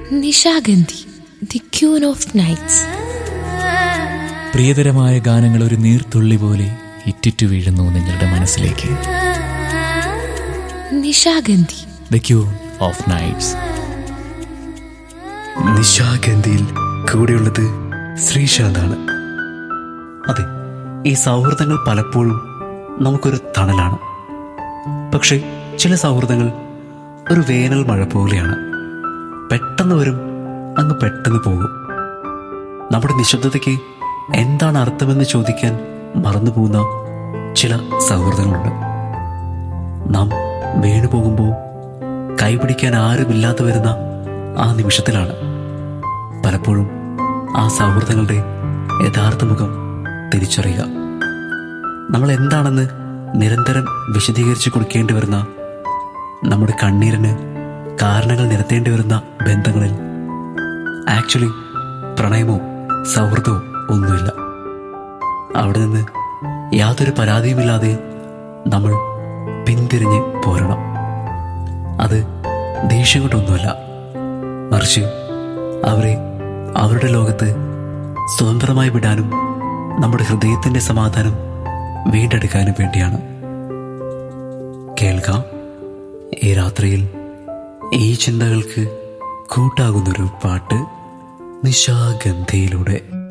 Nishagandhi the queen of nights പ്രിയതരമായ ഗാനങ്ങൾ ഒരു നീർത്തുള്ളി പോലെ ഇറ്റിറ്റു വീഴുന്നു നിങ്ങളുടെ മനസ്സിലേക്ക് Nishagandhi the queen of nights നിശാഗന്ധിയിൽ കൂടെയുള്ളത് ശ്രീശാന്താണ് അതെ ഈ സൗഹൃദങ്ങൾ പലപ്പോഴും നമുക്കൊരു തണലാണ് പക്ഷെ ചില സൗഹൃദങ്ങൾ ഒരു വേനൽ മഴ പോലെയാണ് പെട്ടെന്ന് വരും അങ്ങ് പെട്ടെന്ന് പോകും നമ്മുടെ നിശബ്ദതയ്ക്ക് എന്താണ് അർത്ഥമെന്ന് ചോദിക്കാൻ മറന്നു പോകുന്ന ചില സൗഹൃദങ്ങളുണ്ട് നാം വീണു പോകുമ്പോൾ കൈപിടിക്കാൻ ആരുമില്ലാതെ വരുന്ന ആ നിമിഷത്തിലാണ് പലപ്പോഴും ആ സൗഹൃദങ്ങളുടെ യഥാർത്ഥ മുഖം തിരിച്ചറിയുക നമ്മൾ എന്താണെന്ന് നിരന്തരം വിശദീകരിച്ചു കൊടുക്കേണ്ടി വരുന്ന നമ്മുടെ കണ്ണീരിന് കാരണങ്ങൾ നിരത്തേണ്ടി വരുന്ന ബന്ധങ്ങളിൽ ആക്ച്വലി പ്രണയമോ സൗഹൃദമോ ഒന്നുമില്ല അവിടെ നിന്ന് യാതൊരു പരാതിയുമില്ലാതെ നമ്മൾ പിന്തിരിഞ്ഞ് പോരണം അത് ദേഷ്യം കൊണ്ടൊന്നുമല്ല മറിച്ച് അവരെ അവരുടെ ലോകത്ത് സ്വതന്ത്രമായി വിടാനും നമ്മുടെ ഹൃദയത്തിന്റെ സമാധാനം വീണ്ടെടുക്കാനും വേണ്ടിയാണ് കേൾക്കാം ഈ രാത്രിയിൽ ഈ ചിന്തകൾക്ക് കൂട്ടാകുന്നൊരു പാട്ട് നിശാഗന്ധിയിലൂടെ